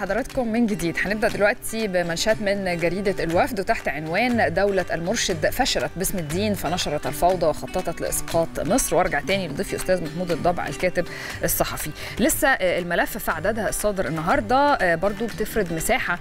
بحضراتكم من جديد هنبدا دلوقتي بمنشات من جريده الوفد وتحت عنوان دوله المرشد فشلت باسم الدين فنشرت الفوضى وخططت لاسقاط مصر وارجع تاني لضيفي استاذ محمود الضبع الكاتب الصحفي لسه الملف في عددها الصادر النهارده برضو بتفرد مساحه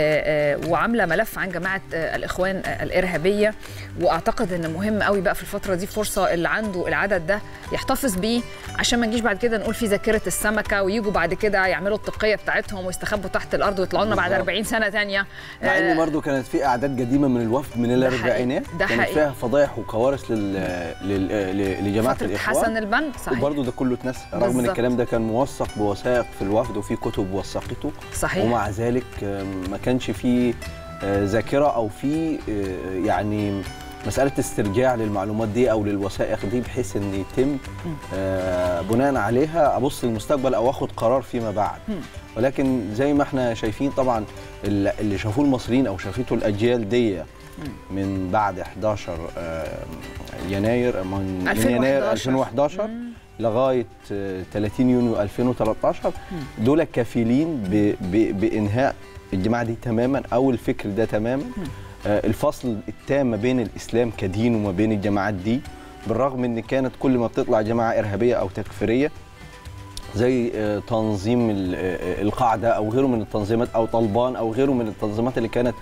وعامله ملف عن جماعه الاخوان الارهابيه واعتقد ان مهم قوي بقى في الفتره دي فرصه اللي عنده العدد ده يحتفظ بيه عشان ما نجيش بعد كده نقول في ذاكره السمكه ويجوا بعد كده يعملوا التقيه بتاعتهم ويستخبوا تحت الارض ويطلعوا لنا بعد 40 سنه ثانيه مع ان برضه كانت في اعداد قديمه من الوفد من الاربعينات كانت فيها فضايح وكوارث لل... لل... لجماعه الاخوان حسن البن صحيح وبرضه ده كله اتنسى رغم ان الكلام ده كان موثق بوثائق في الوفد وفي كتب وثقته صحيح ومع ذلك ما كانش في ذاكره او في يعني مساله استرجاع للمعلومات دي او للوثائق دي بحيث ان يتم آه بناء عليها ابص للمستقبل او اخد قرار فيما بعد ولكن زي ما احنا شايفين طبعا اللي شافوه المصريين او شافته الاجيال دي من بعد 11 آه يناير من, 2011. من يناير 2011 مم. لغايه 30 يونيو 2013 دول كفيلين بانهاء الجماعه دي تماما او الفكر ده تماما الفصل التام ما بين الاسلام كدين وما بين الجماعات دي بالرغم ان كانت كل ما بتطلع جماعه ارهابيه او تكفيريه زي تنظيم القاعده او غيره من التنظيمات او طالبان او غيره من التنظيمات اللي كانت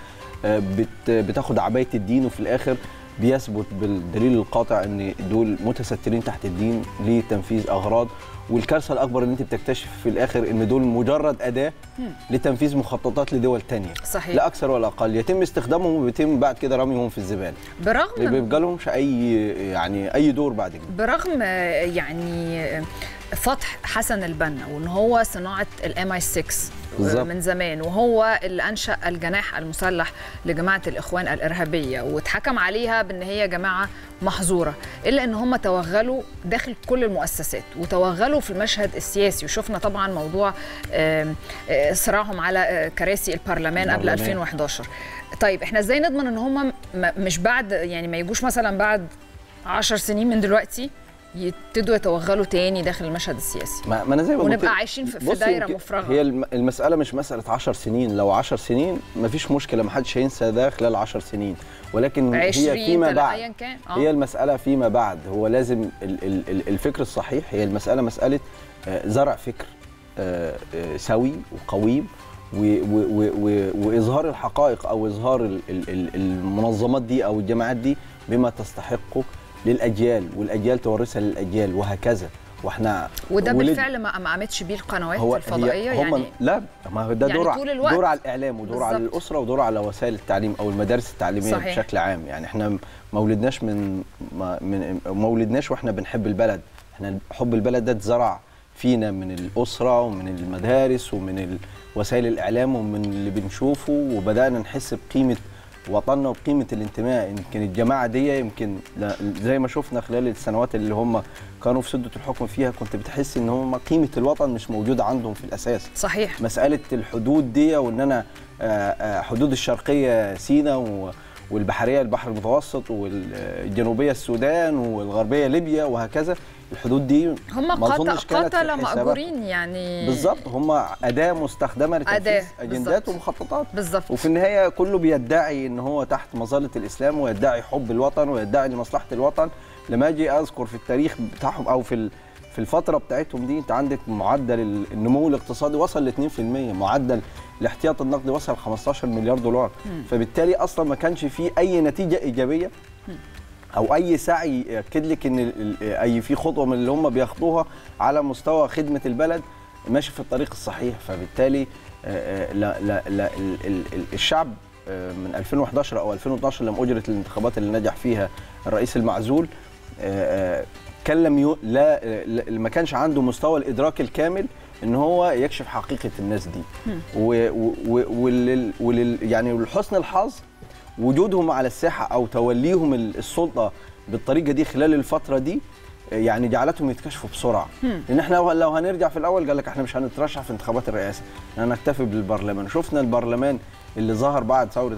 بتاخد عبايه الدين وفي الاخر بيثبت بالدليل القاطع ان دول متسترين تحت الدين لتنفيذ اغراض والكارثه الاكبر ان انت بتكتشف في الاخر ان دول مجرد اداه لتنفيذ مخططات لدول تانية صحيح لا اكثر ولا اقل يتم استخدامهم وبيتم بعد كده رميهم في الزباله برغم ما بيبقى لهمش اي يعني اي دور بعد كده برغم يعني فتح حسن البنا وان هو صناعه الام اي 6 بالزبط. من زمان وهو اللي انشا الجناح المسلح لجماعه الاخوان الارهابيه واتحكم عليها بان هي جماعه محظوره الا ان هم توغلوا داخل كل المؤسسات وتوغلوا في المشهد السياسي وشفنا طبعا موضوع صراعهم على كراسي البرلمان قبل 2011 طيب احنا ازاي نضمن ان هم مش بعد يعني ما يجوش مثلا بعد 10 سنين من دلوقتي يبتدوا يتوغلوا تاني داخل المشهد السياسي ما, ما انا زي ما ونبقى عايشين في دايره مفرغه هي المساله مش مساله 10 سنين لو 10 سنين ما فيش مشكله ما حدش هينسى ده خلال 10 سنين ولكن هي فيما بعد كان. آه. هي المساله فيما بعد هو لازم الفكر الصحيح هي المساله مساله زرع فكر سوي وقويم واظهار الحقائق او اظهار المنظمات دي او الجماعات دي بما تستحقه للاجيال والاجيال تورثها للاجيال وهكذا واحنا وده بالفعل ما ما قامتش بيه القنوات هو الفضائيه هم يعني لا ما هو ده يعني دور طول الوقت. دور على الاعلام ودور بالزبط. على الاسره ودور على وسائل التعليم او المدارس التعليميه صحيح. بشكل عام يعني احنا ما ولدناش من ما من ما ولدناش واحنا بنحب البلد احنا حب البلد ده اتزرع فينا من الاسره ومن المدارس ومن وسائل الاعلام ومن اللي بنشوفه وبدانا نحس بقيمه وطننا وبقيمه الانتماء يمكن الجماعه دي يمكن زي ما شفنا خلال السنوات اللي هم كانوا في سده الحكم فيها كنت بتحس ان هم قيمه الوطن مش موجوده عندهم في الاساس صحيح مساله الحدود دي وان انا حدود الشرقيه سينا والبحريه البحر المتوسط والجنوبيه السودان والغربيه ليبيا وهكذا الحدود دي هم قتله مأجورين يعني بالظبط هم اداه مستخدمه لتنفيذ اجندات ومخططات بالظبط وفي النهايه كله بيدعي ان هو تحت مظله الاسلام ويدعي حب الوطن ويدعي لمصلحه الوطن لما اجي اذكر في التاريخ بتاعهم او في في الفتره بتاعتهم دي انت عندك معدل النمو الاقتصادي وصل ل 2% معدل الاحتياط النقدي وصل 15 مليار دولار م. فبالتالي اصلا ما كانش فيه اي نتيجه ايجابيه م. او اي سعي ياكد لك ان اي في خطوه من اللي هم بياخدوها على مستوى خدمه البلد ماشي في الطريق الصحيح فبالتالي لا لا لا الشعب من 2011 او 2012 لما اجرت الانتخابات اللي نجح فيها الرئيس المعزول كان لم يو لا ما كانش عنده مستوى الادراك الكامل ان هو يكشف حقيقه الناس دي ولل ولل يعني لحسن الحظ وجودهم على الساحه او توليهم السلطه بالطريقه دي خلال الفتره دي يعني جعلتهم يتكشفوا بسرعه لان احنا لو هنرجع في الاول قال لك احنا مش هنترشح في انتخابات الرئاسه احنا هنكتفي بالبرلمان شفنا البرلمان اللي ظهر بعد ثوره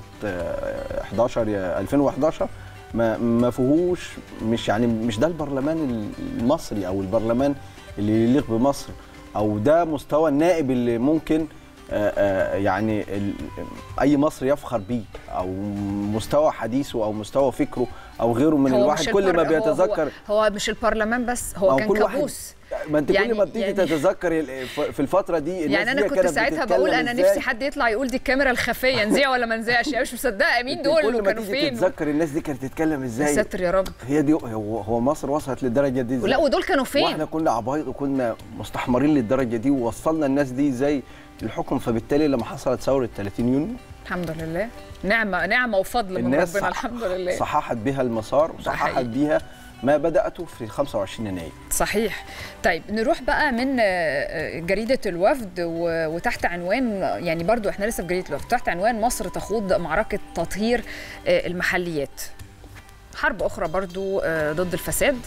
11 يا 2011 ما ما فيهوش مش يعني مش ده البرلمان المصري او البرلمان اللي يليق بمصر او ده مستوى النائب اللي ممكن يعني اي مصري يفخر بيه او مستوى حديثه او مستوى فكره او غيره من الواحد كل ما بيتذكر هو, هو مش البرلمان بس هو كان كابوس ما انت يعني كل ما بتيجي يعني تتذكر في الفتره دي يعني انا كنت ساعتها بقول انا نفسي حد يطلع يقول دي الكاميرا الخفيه نذيع ولا ما نذيعش مش مصدقه مين دول كل ما تيجي تتذكر الناس دي كانت تتكلم ازاي يا ساتر يا رب هي دي هو, هو مصر وصلت للدرجه دي ازاي لا ودول كانوا فين واحنا كنا عبايط وكنا مستحمرين للدرجه دي ووصلنا الناس دي ازاي للحكم فبالتالي لما حصلت ثوره 30 يونيو الحمد لله نعمه نعمه وفضل من ربنا الحمد لله صححت بها المسار وصححت بيها ما بدأته في 25 يناير صحيح طيب نروح بقى من جريدة الوفد وتحت عنوان يعني برضو احنا لسه في جريدة الوفد تحت عنوان مصر تخوض معركة تطهير المحليات حرب أخرى برضو ضد الفساد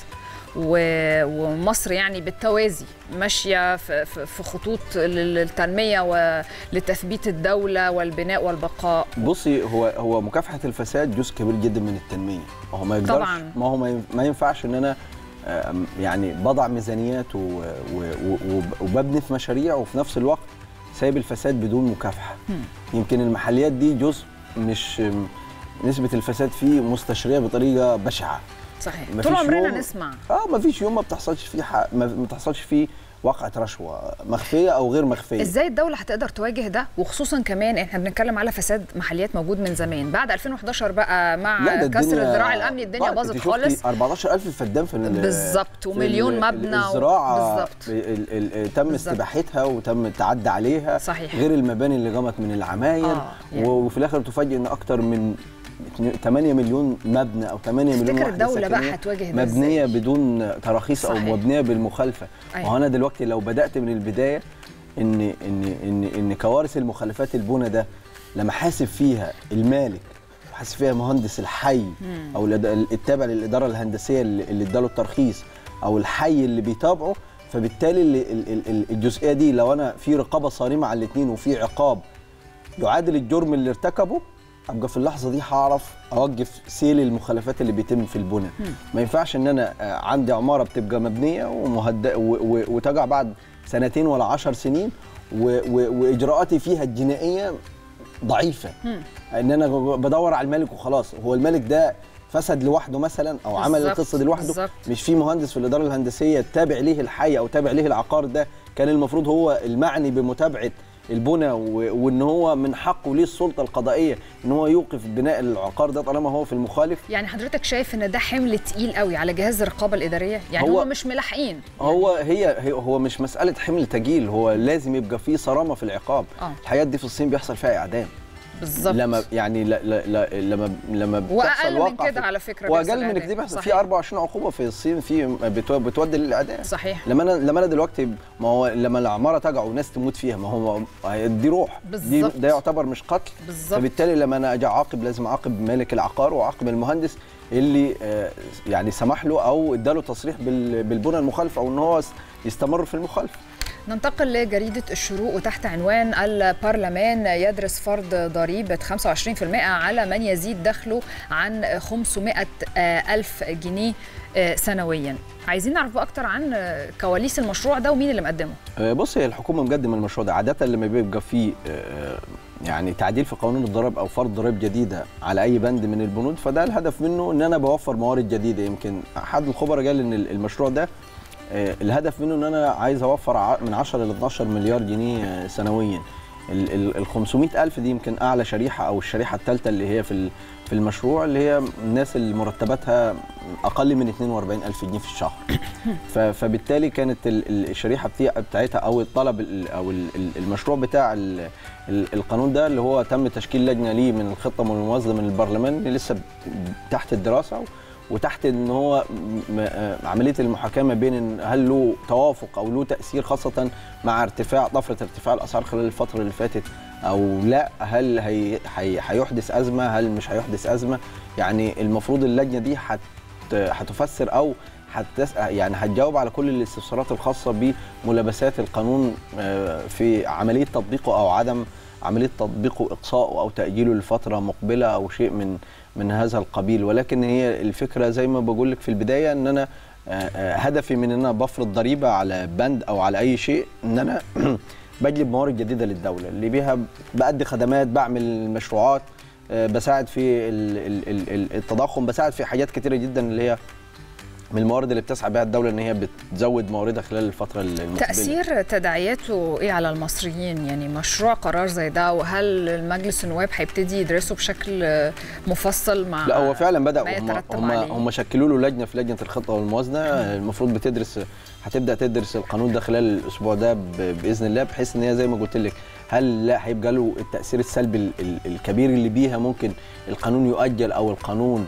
ومصر يعني بالتوازي ماشيه في خطوط للتنميه ولتثبيت الدوله والبناء والبقاء بصي هو هو مكافحه الفساد جزء كبير جدا من التنميه ما هو ما يقدرش طبعا ما هو ما ينفعش ان انا يعني بضع ميزانيات وببني في مشاريع وفي نفس الوقت سايب الفساد بدون مكافحه يمكن المحليات دي جزء مش نسبه الفساد فيه مستشريه بطريقه بشعه صحيح طول عمرنا نسمع اه ما فيش يوم ما بتحصلش فيه حق ما بتحصلش فيه وقعة رشوة مخفية أو غير مخفية إزاي الدولة هتقدر تواجه ده وخصوصا كمان إحنا بنتكلم على فساد محليات موجود من زمان بعد 2011 بقى مع كسر الذراع الأمني الدنيا باظت خالص 14000 فدان في بالظبط ومليون مبنى الزراعة بالظبط تم استباحتها وتم التعدي عليها صحيح غير المباني اللي قامت من العماير آه يعني. وفي الآخر تفاجئ إن أكتر من 8 مليون مبنى او 8 مليون وحده الدوله بقى هتواجه مبنيه بدون تراخيص او مبنيه بالمخالفه أيوة. ما هو انا دلوقتي لو بدات من البدايه ان ان ان ان كوارث المخالفات البنى ده لما حاسب فيها المالك حاسب فيها مهندس الحي مم. او التابع للاداره الهندسيه اللي اداله الترخيص او الحي اللي بيتابعه فبالتالي الجزئيه دي لو انا في رقابه صارمه على الاثنين وفي عقاب يعادل الجرم اللي ارتكبه ابقى في اللحظه دي هعرف اوقف سيل المخالفات اللي بيتم في البنى ما ينفعش ان انا عندي عماره بتبقى مبنيه ومهد وتقع بعد سنتين ولا عشر سنين واجراءاتي فيها الجنائيه ضعيفه مم. ان انا بدور على الملك وخلاص هو الملك ده فسد لوحده مثلا او عمل القصه دي لوحده بالزبط. مش في مهندس في الاداره الهندسيه تابع ليه الحي او تابع ليه العقار ده كان المفروض هو المعني بمتابعه البنى وان هو من حقه ليه السلطه القضائيه ان هو يوقف بناء العقار ده طالما هو في المخالف يعني حضرتك شايف ان ده حمل تقيل قوي على جهاز الرقابه الاداريه يعني هو, هو مش ملاحقين هو هي هو مش مساله حمل تجيل هو لازم يبقى فيه صرامه في العقاب آه. الحاجات دي في الصين بيحصل فيها اعدام بالظبط لما يعني لا لا لا لما لما بتحصل واقع من كده على فكره واقل من كده بيحصل في 24 عقوبه في الصين في بتودي للاعدام صحيح لما انا لما انا دلوقتي ما هو لما العماره تقع وناس تموت فيها ما هو دي روح بالظبط ده يعتبر مش قتل بالظبط فبالتالي لما انا اجي اعاقب لازم اعاقب مالك العقار واعاقب المهندس اللي يعني سمح له او اداله تصريح بالبنى المخالفه او ان هو يستمر في المخالفه ننتقل لجريدة الشروق وتحت عنوان البرلمان يدرس فرض ضريبة 25% على من يزيد دخله عن 500 ألف جنيه سنويا عايزين نعرف أكتر عن كواليس المشروع ده ومين اللي مقدمه بص هي الحكومة مقدمة المشروع ده عادة لما بيبقى فيه يعني تعديل في قانون الضرائب او فرض ضرائب جديده على اي بند من البنود فده الهدف منه ان انا بوفر موارد جديده يمكن احد الخبراء قال ان المشروع ده الهدف منه ان انا عايز اوفر من 10 ل 12 مليار جنيه سنويا ال 500 الف دي يمكن اعلى شريحه او الشريحه الثالثه اللي هي في في المشروع اللي هي الناس اللي مرتباتها اقل من 42 الف جنيه في الشهر فبالتالي كانت الشريحه بتاعتها او الطلب او المشروع بتاع القانون ده اللي هو تم تشكيل لجنه ليه من الخطه المنظمه من البرلمان اللي لسه تحت الدراسه وتحت ان هو عمليه المحاكاه ما بين هل له توافق او له تاثير خاصه مع ارتفاع طفره ارتفاع الاسعار خلال الفتره اللي فاتت او لا هل هي هيحدث ازمه هل مش هيحدث ازمه يعني المفروض اللجنه دي هت هتفسر او هتس يعني هتجاوب على كل الاستفسارات الخاصه بملابسات القانون في عمليه تطبيقه او عدم عمليه تطبيقه اقصائه او تاجيله لفتره مقبله او شيء من من هذا القبيل ولكن هي الفكره زي ما بقول لك في البدايه ان انا هدفي من ان انا بفرض ضريبه على بند او على اي شيء ان انا بجلب موارد جديده للدوله اللي بيها بادي خدمات بعمل مشروعات بساعد في التضخم بساعد في حاجات كتيره جدا اللي هي من الموارد اللي بتسعى بها الدوله ان هي بتزود مواردها خلال الفتره المقبله تاثير تداعياته ايه على المصريين يعني مشروع قرار زي ده وهل المجلس النواب هيبتدي يدرسه بشكل مفصل مع لا هو فعلا بدا هم هم, هم شكلوا له لجنه في لجنه الخطه والموازنه المفروض بتدرس هتبدا تدرس القانون ده خلال الاسبوع ده باذن الله بحيث ان هي زي ما قلت لك هل لا هيبقى له التاثير السلبي الكبير اللي بيها ممكن القانون يؤجل او القانون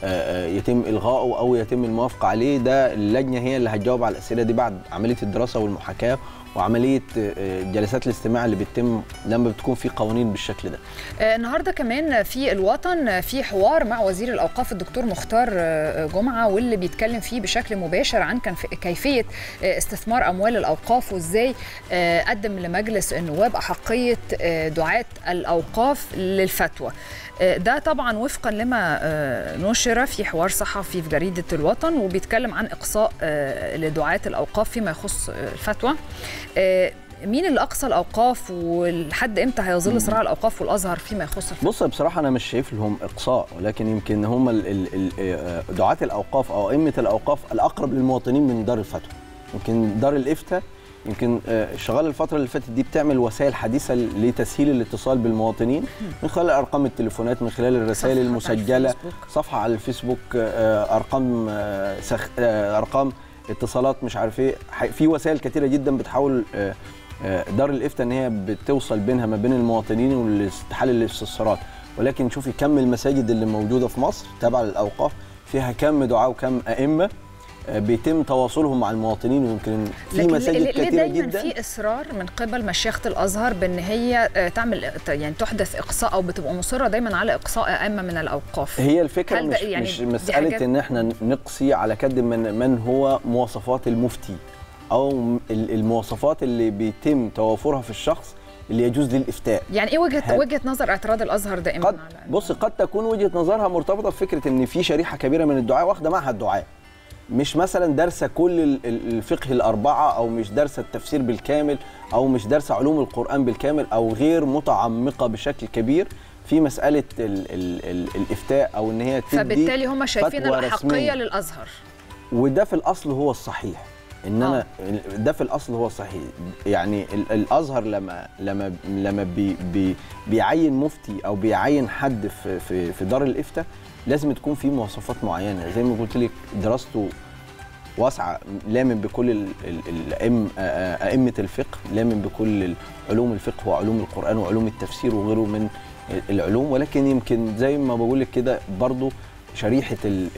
يتم الغائه او يتم الموافقه عليه ده اللجنه هي اللي هتجاوب على الاسئله دي بعد عمليه الدراسه والمحاكاه وعمليه جلسات الاستماع اللي بتتم لما بتكون في قوانين بالشكل ده. النهارده كمان في الوطن في حوار مع وزير الاوقاف الدكتور مختار جمعه واللي بيتكلم فيه بشكل مباشر عن كيفيه استثمار اموال الاوقاف وازاي قدم لمجلس النواب احقيه دعاه الاوقاف للفتوى. ده طبعا وفقا لما نشر في حوار صحفي في جريده الوطن وبيتكلم عن اقصاء لدعاه الاوقاف فيما يخص الفتوى مين اللي اقصى الاوقاف ولحد امتى هيظل صراع الاوقاف والازهر فيما يخص الفتوى؟ بص بصراحه انا مش شايف لهم اقصاء ولكن يمكن هم دعاه الاوقاف او ائمه الاوقاف الاقرب للمواطنين من دار الفتوى يمكن دار الافتاء يمكن شغال الفترة اللي فاتت دي بتعمل وسائل حديثة لتسهيل الاتصال بالمواطنين من خلال أرقام التليفونات من خلال الرسائل المسجلة صفحة على الفيسبوك أرقام سخ... أرقام اتصالات مش عارف ايه في وسائل كتيرة جدا بتحاول دار الإفتاء إن هي بتوصل بينها ما بين المواطنين والاستحال الاستفسارات ولكن شوفي كم المساجد اللي موجودة في مصر تابعة للأوقاف فيها كم دعاة وكم أئمة بيتم تواصلهم مع المواطنين ويمكن في مساجد كثيره جدا في اصرار من قبل مشيخه الازهر بان هي تعمل يعني تحدث اقصاء او بتبقى مصره دايما على اقصاء ائمه من الاوقاف هي الفكره مش, يعني مش مساله ان احنا نقصي على كد من من هو مواصفات المفتي او المواصفات اللي بيتم توافرها في الشخص اللي يجوز للافتاء يعني ايه وجهه هل... وجهه نظر اعتراض الازهر دائما قد بص قد تكون وجهه نظرها مرتبطه بفكره ان في شريحه كبيره من الدعاه واخده معها الدعاه مش مثلا دارسه كل الفقه الاربعه او مش دارسه التفسير بالكامل او مش دارسه علوم القران بالكامل او غير متعمقه بشكل كبير في مساله ال ال ال الافتاء او ان هي تدي فبالتالي هم شايفين الاحقيه للازهر وده في الاصل هو الصحيح ان انا ده في الاصل هو الصحيح يعني الازهر لما لما لما بي بي بيعين مفتي او بيعين حد في في, في دار الافتاء لازم تكون في مواصفات معينه زي ما قلت لك دراسته واسعه لامن بكل ائمه الفقه لامن بكل علوم الفقه وعلوم القران وعلوم التفسير وغيره من العلوم ولكن يمكن زي ما بقول لك كده برضه شريحه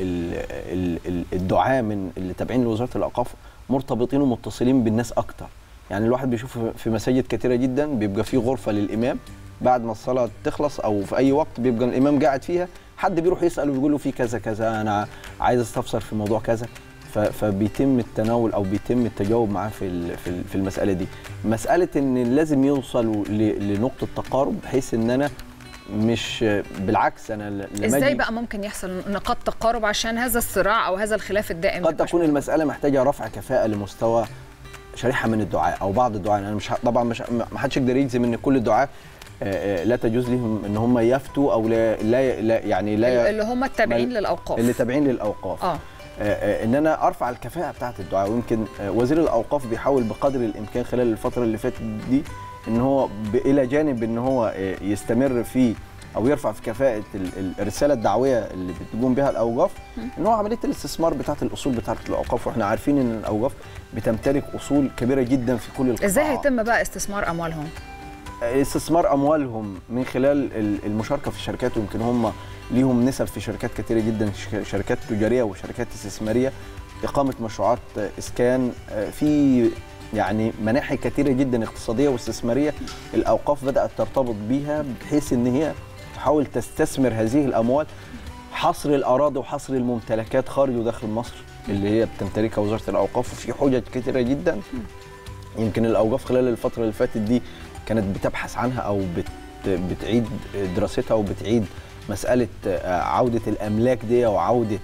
الدعاء من اللي تابعين لوزاره الاوقاف مرتبطين ومتصلين بالناس اكتر يعني الواحد بيشوف في مساجد كثيره جدا بيبقى في غرفه للامام بعد ما الصلاه تخلص او في اي وقت بيبقى الامام قاعد فيها حد بيروح يسال ويقول له في كذا كذا انا عايز استفسر في موضوع كذا فبيتم التناول او بيتم التجاوب معاه في في المساله دي مساله ان لازم يوصلوا لنقطه تقارب بحيث ان انا مش بالعكس انا لما ازاي بقى ممكن يحصل نقاط تقارب عشان هذا الصراع او هذا الخلاف الدائم قد تكون المساله محتاجه رفع كفاءه لمستوى شريحه من الدعاء او بعض الدعاء انا مش طبعا مش ما حدش يقدر يجزم ان كل الدعاء لا تجوز لهم ان هم يفتوا او لا, لا, لا يعني لا اللي هم التابعين للاوقاف اللي تابعين للاوقاف اه ان انا ارفع الكفاءه بتاعه الدعاء ويمكن وزير الاوقاف بيحاول بقدر الامكان خلال الفتره اللي فاتت دي ان هو الى جانب ان هو يستمر في او يرفع في كفاءه الرساله الدعويه اللي بتقوم بها الاوقاف ان هو عمليه الاستثمار بتاعه الاصول بتاعه الاوقاف واحنا عارفين ان الاوقاف بتمتلك اصول كبيره جدا في كل القطاعات ازاي هيتم بقى استثمار اموالهم استثمار اموالهم من خلال المشاركه في الشركات ويمكن هم ليهم نسب في شركات كثيره جدا شركات تجاريه وشركات استثماريه اقامه مشروعات اسكان في يعني مناحي كثيره جدا اقتصاديه واستثماريه الاوقاف بدات ترتبط بيها بحيث ان هي تحاول تستثمر هذه الاموال حصر الاراضي وحصر الممتلكات خارج وداخل مصر اللي هي بتمتلكها وزاره الاوقاف وفي حجج كثيره جدا يمكن الاوقاف خلال الفتره اللي فاتت دي كانت بتبحث عنها او بت بتعيد دراستها وبتعيد مساله عوده الاملاك دي وعوده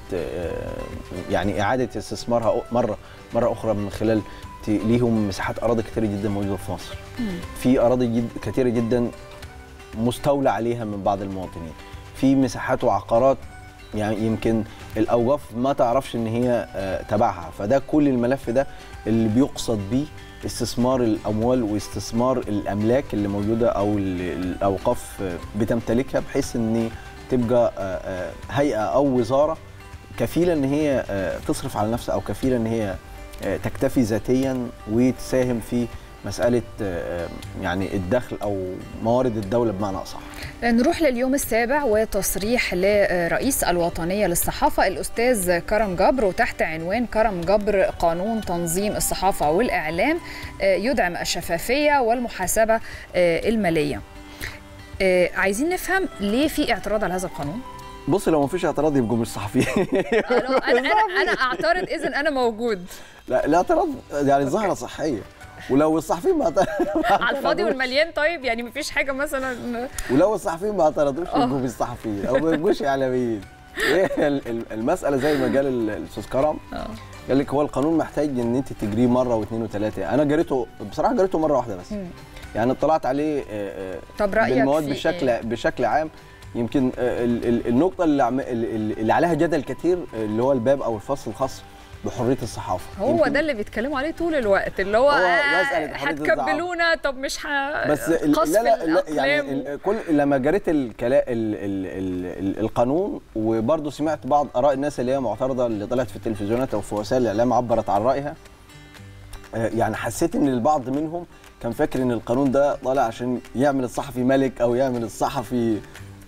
يعني اعاده استثمارها مره مره اخرى من خلال ليهم مساحات اراضي كتيره جدا موجوده في مصر في اراضي جد كتيره جدا مستولى عليها من بعض المواطنين في مساحات وعقارات يعني يمكن الاوقاف ما تعرفش ان هي تبعها فده كل الملف ده اللي بيقصد بيه استثمار الاموال واستثمار الاملاك اللي موجوده او الاوقاف بتمتلكها بحيث ان تبقى هيئه او وزاره كفيله ان هي تصرف على نفسها او كفيله ان هي تكتفي ذاتيا وتساهم في مساله يعني الدخل او موارد الدوله بمعنى اصح. نروح لليوم السابع وتصريح لرئيس الوطنيه للصحافه الاستاذ كرم جبر وتحت عنوان كرم جبر قانون تنظيم الصحافه والاعلام يدعم الشفافيه والمحاسبه الماليه. عايزين نفهم ليه في اعتراض على هذا القانون؟ بص لو ما فيش اعتراض يبقوا مش صحفيين انا انا انا اعترض اذا انا موجود لا الاعتراض يعني ظاهره صحيه ولو الصحفيين ما على الفاضي والمليان طيب يعني مفيش حاجه مثلا ولو الصحفيين ما اعترضوش يبقوا مش صحفيين او ما يبقوش اعلاميين ايه المساله زي ما قال الاستاذ كرم قال لك هو القانون محتاج ان انت تجريه مره واثنين وثلاثه انا جريته بصراحه جريته مره واحده بس يعني اطلعت عليه طب رايك بالمواد بشكل إيه؟ بشكل عام يمكن النقطه اللي, اللي عليها جدل كتير اللي هو الباب او الفصل الخاص بحريه الصحافه هو ده اللي بيتكلموا عليه طول الوقت اللي هو, هو هتكبلونا طب مش ه... بس لا لا, لا يعني كل لما جريت الكلا... ال... ال... ال... القانون وبرضه سمعت بعض اراء الناس اللي هي معترضه اللي طلعت في التلفزيونات او في وسائل الاعلام عبرت عن رايها يعني حسيت ان البعض منهم كان فاكر ان القانون ده طالع عشان يعمل الصحفي ملك او يعمل الصحفي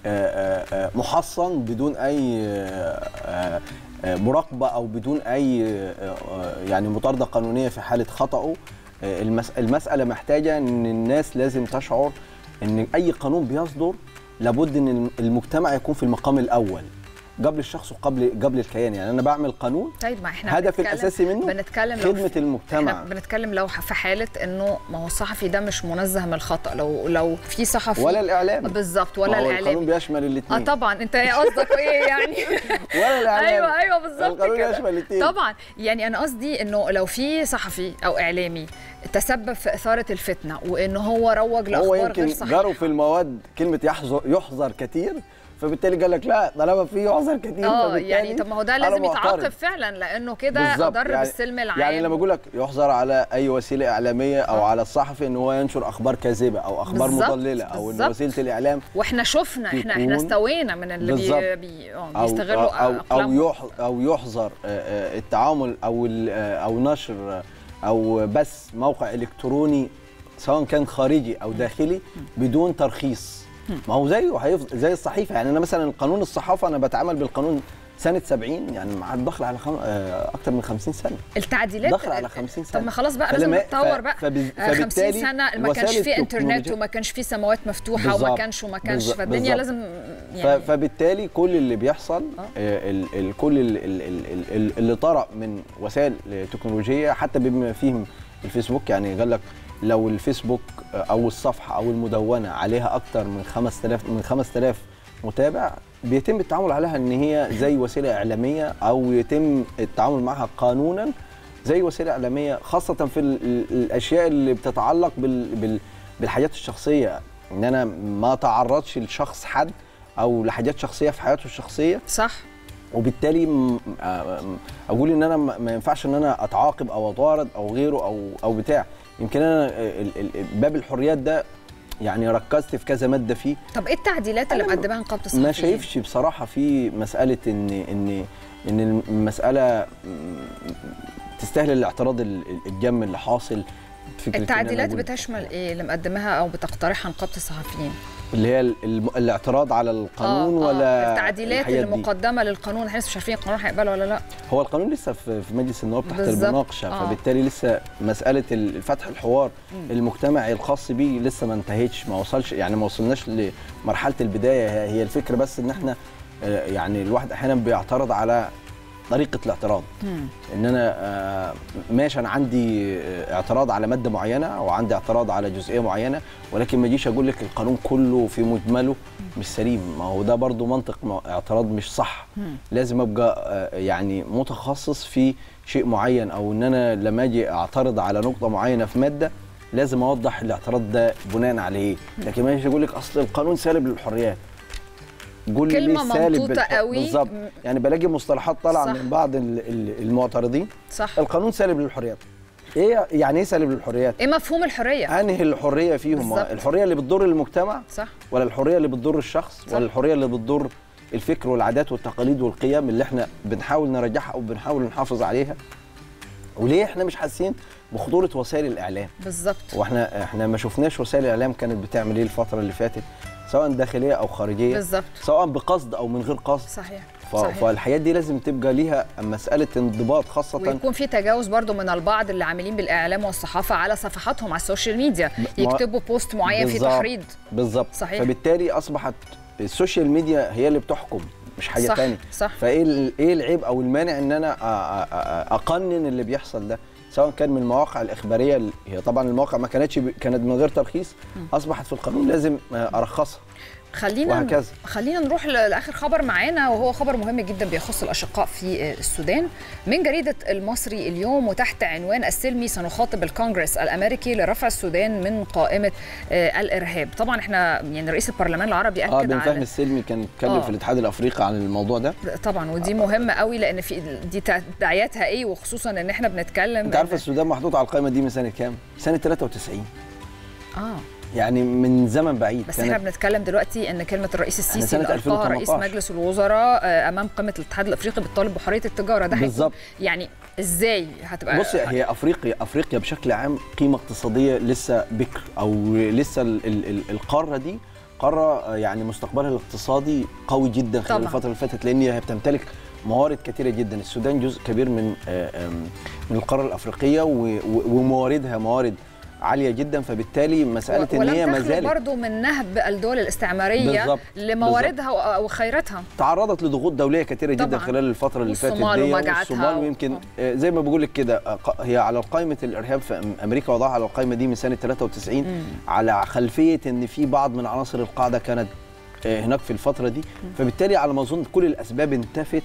محصن بدون اي مراقبه او بدون اي يعني مطارده قانونيه في حاله خطاه المساله محتاجه ان الناس لازم تشعر ان اي قانون بيصدر لابد ان المجتمع يكون في المقام الاول قبل الشخص وقبل قبل الكيان يعني انا بعمل قانون طيب ما احنا هدف الاساسي منه بنتكلم خدمه المجتمع احنا بنتكلم لو في حاله انه ما هو الصحفي ده مش منزه من الخطا لو لو في صحفي ولا الاعلام بالظبط ولا الاعلام القانون بيشمل الاثنين اه طبعا انت قصدك ايه يعني ولا الاعلام ايوه ايوه بالظبط القانون يشمل الاثنين طبعا يعني انا قصدي انه لو في صحفي او اعلامي تسبب في اثاره الفتنه وان هو روج لاخبار هو يمكن غير صحيحه جروا في المواد كلمه يحظر يحظر كتير فبالتالي قال لك لا طالما في يحظر كتير اه يعني طب ما هو ده لازم يتعاقب فعلا لانه كده اضر يعني بالسلم العام يعني لما بقول لك يحظر على اي وسيله اعلاميه او آه. على الصحفي ان هو ينشر اخبار كاذبه او اخبار بالزبط. مضلله او بالزبط. ان وسيله الاعلام واحنا شفنا احنا احنا استوينا من اللي بي بي أو بيستغلوا أو أو, يح او يحظر التعامل او او نشر او بث موقع الكتروني سواء كان خارجي او داخلي بدون ترخيص ما هو زيه هيفضل زي الصحيفه يعني انا مثلا قانون الصحافه انا بتعامل بالقانون سنه 70 يعني مع داخل على خم... اكتر من 50 سنه التعديلات داخل على 50 سنه طب ما خلاص بقى لازم نتطور بقى فب... 50 سنه ما كانش في انترنت وما كانش في سماوات مفتوحه بالزبط. وما كانش وما كانش بالزبط. فالدنيا بالزبط. لازم يعني ف... فبالتالي كل اللي بيحصل آه. ال... ال... كل ال... ال... ال... اللي طرأ من وسائل تكنولوجيه حتى بما فيهم الفيسبوك يعني قال لك لو الفيسبوك او الصفحه او المدونه عليها اكتر من 5000 من 5000 متابع بيتم التعامل عليها ان هي زي وسيله اعلاميه او يتم التعامل معها قانونا زي وسيله اعلاميه خاصه في الاشياء اللي بتتعلق بال بال بالحياه الشخصيه ان انا ما تعرضش لشخص حد او لحاجات شخصيه في حياته الشخصيه صح وبالتالي اقول ان انا ما ينفعش ان انا اتعاقب او اطارد او غيره او او بتاع يمكن انا باب الحريات ده يعني ركزت في كذا ماده فيه طب ايه التعديلات اللي مقدماها نقابه الصحفيين؟ ما شايفش بصراحه في مساله ان ان ان المساله تستاهل الاعتراض الجم اللي حاصل فكره التعديلات بتشمل ايه اللي مقدمها او بتقترحها نقابه الصحفيين؟ اللي هي الاعتراض على القانون آه ولا التعديلات اللي مقدمه للقانون احنا لسه مش عارفين القانون هيقبله ولا لا هو القانون لسه في مجلس النواب تحت المناقشه آه. فبالتالي لسه مساله فتح الحوار م. المجتمعي الخاص بيه لسه ما انتهتش ما وصلش يعني ما وصلناش لمرحله البدايه هي الفكره بس ان احنا يعني الواحد احيانا بيعترض على طريقه الاعتراض مم. ان انا آه، ماشي انا عندي آه، اعتراض على ماده معينه او عندي اعتراض على جزئيه معينه ولكن ما اجيش اقول لك القانون كله في مجمله مش سليم ما هو ده برضو منطق ما- اعتراض مش صح مم. لازم ابقى آه، يعني متخصص في شيء معين او ان انا لما اجي اعترض على نقطه معينه في ماده لازم اوضح الاعتراض ده بناء على ايه لكن ما يجي اقول لك اصل القانون سالب للحريات قول لي كلمة ليه سالب ممطوطة بالح- قوي. بالظبط م- يعني بلاقي مصطلحات طالعه صح. من بعض ال- ال- المعترضين صح القانون سالب للحريات ايه يعني ايه سالب للحريات ايه مفهوم الحريه انهي الحريه فيهم بالظبط. الحريه اللي بتضر المجتمع صح ولا الحريه اللي بتضر الشخص صح. ولا الحريه اللي بتضر الفكر والعادات والتقاليد والقيم اللي احنا بنحاول نرجعها او بنحاول نحافظ عليها وليه احنا مش حاسين بخطوره وسائل الاعلام بالظبط واحنا احنا ما شفناش وسائل الاعلام كانت بتعمل ايه الفتره اللي فاتت سواء داخليه او خارجيه بالظبط سواء بقصد او من غير قصد صحيح ف- صحيح فالحياه دي لازم تبقى ليها مساله انضباط خاصه ويكون في تجاوز برضو من البعض اللي عاملين بالاعلام والصحافه على صفحاتهم على السوشيال ميديا ما- يكتبوا بوست معين فيه بالظبط. تحريض بالظبط صحيح. فبالتالي اصبحت السوشيال ميديا هي اللي بتحكم مش حاجه صح تانية صح فايه ال- ايه العيب او المانع ان انا أ- أ- أ- اقنن اللي بيحصل ده سواء كان من المواقع الاخباريه اللي هي طبعا المواقع ما كانتش ب- كانت من غير ترخيص اصبحت في القانون لازم آه، ارخصها خلينا وهكذا. خلينا نروح ل- لاخر خبر معانا وهو خبر مهم جدا بيخص الاشقاء في آه، السودان من جريده المصري اليوم وتحت عنوان السلمي سنخاطب الكونغرس الامريكي لرفع السودان من قائمه آه، الارهاب طبعا احنا يعني رئيس البرلمان العربي اكد اه بن على فهمي السلمي كان اتكلم آه. في الاتحاد الافريقي عن الموضوع ده طبعا ودي مهمه قوي لان في دي تداعياتها ايه وخصوصا ان احنا بنتكلم انت عارف إن- السودان محطوط على القائمه دي من سنه كام سنه 93 اه يعني من زمن بعيد بس كانت- احنا بنتكلم دلوقتي ان كلمه الرئيس السيسي سنة اللي القاها رئيس 2018. مجلس الوزراء آه، امام قمه الاتحاد الافريقي بالطالب بحريه التجاره ده هيكون بالظبط. يعني ازاي هتبقى بص هي افريقيا افريقيا بشكل عام قيمه اقتصاديه لسه بكر او لسه ال ال ال القاره دي قاره آه، يعني مستقبلها الاقتصادي قوي جدا خلال طبعاً. الفتره اللي فاتت لان هي بتمتلك موارد كثيره جدا السودان جزء كبير من آه، آم، من القاره الافريقيه و- و- ومواردها موارد عاليه جدا فبالتالي مساله ان هي ما ولم تخلو زالت برضو من نهب الدول الاستعماريه بالظبط، لمواردها و- وخيراتها تعرضت لضغوط دوليه كثيره جدا طبعاً. خلال الفتره اللي فاتت والصومال دي ومجاعتها والصومال و- ويمكن آه. آه، زي ما بقول لك كده آه، ق- هي على قائمه الارهاب في أم- امريكا وضعها على القائمه دي من سنه 93 على خلفيه ان في بعض من عناصر القاعده كانت آه، هناك في الفتره دي فبالتالي على ما اظن كل الاسباب انتفت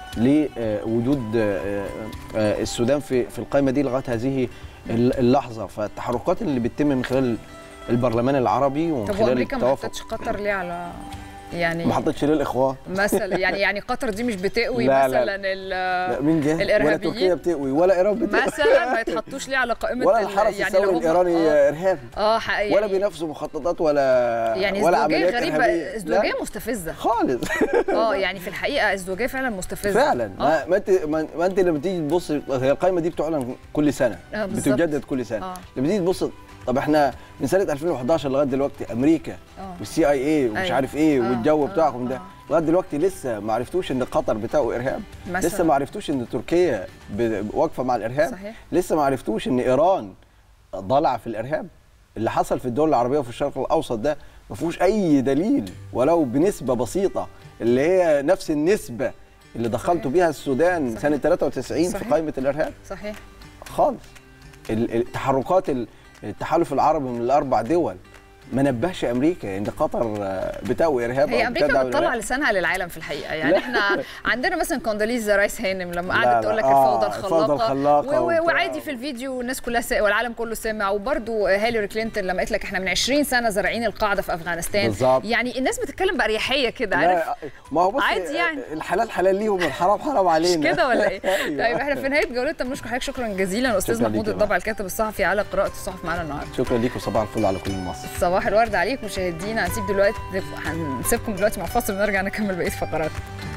لوجود آه، آه، السودان في في القائمه دي لغايه هذه ال- اللحظه فالتحركات اللي بتتم من خلال البرلمان العربي ومن طب خلال وامريكا ما التوافق حطتش قطر ليه على يعني ما حطتش ليه الاخوان مثلا يعني يعني قطر دي مش بتقوي لا، لا. مثلا ال- لا مين جه ولا الإرهابيين؟ تركيا بتقوي ولا ايران بتقوي مثلا ما يتحطوش ليه على قائمه ولا ال- الحرس يعني الثوري لو هم- الايراني اه, ارهابي آه حقيقي ولا بينافسوا مخططات ولا يعني ولا ازدواجيه عمليات غريبه إرهابية. ازدواجيه لا، مستفزه خالص اه يعني في الحقيقه ازدواجيه فعلا مستفزه فعلا اه ما, ما انت ما ما انت لما تيجي تبص هي القائمه دي بتعلن كل سنه آه، بالظبط. بتجدد كل سنه آه. لما تيجي تبص طب احنا من سنه 2011 لغايه دلوقتي امريكا آه. والسي اي اي ومش أيوة. عارف ايه آه، والجو آه، بتاعهم ده آه. لغايه دلوقتي لسه ما عرفتوش ان قطر بتاعه ارهاب مثلاً. لسه ما عرفتوش ان تركيا ب- واقفه مع الارهاب صحيح. لسه ما عرفتوش ان ايران ضالعه في الارهاب اللي حصل في الدول العربية وفي الشرق الاوسط ده ما فيهوش اي دليل ولو بنسبه بسيطه اللي هي نفس النسبه اللي دخلتوا بيها السودان صحيح. سنه 93 في صحيح. قائمه الارهاب صحيح خالص ال- التحركات ال- التحالف العربي من الاربع دول ما نبهش امريكا ان قطر آه، بتقوي ارهاب هي أو امريكا بتدعم بتطلع الإرهاب. لسانها للعالم في الحقيقه يعني لا. احنا عندنا مثلا كونداليزا رايس هانم لما لا، قعدت لا. تقول لك آه، الفوضى الفوضى الخلاقه الخلاقة و- و- وبتاع. وعادي في الفيديو والناس كلها سا... والعالم كله سمع وبرده هيلاري كلينتون لما قالت لك احنا من 20 سنه زارعين القاعده في افغانستان بالظبط. يعني الناس بتتكلم باريحيه كده عارف لا ما هو بص عادي يعني. الحلال حلال ليهم والحرام حرام علينا مش كده ولا ايه؟ أيوة. طيب احنا في نهايه جولتنا بنشكر حضرتك شكرا جزيلا استاذ شكراً محمود ليك يا الضبع الكاتب الصحفي على قراءه الصحف معانا النهارده شكرا ليك وصباح الفل على كل مصر صباح الورد عليك مشاهدينا هنسيب دلوقتي هنسيبكم دلوقتي مع فاصل ونرجع نكمل بقيه فقراتنا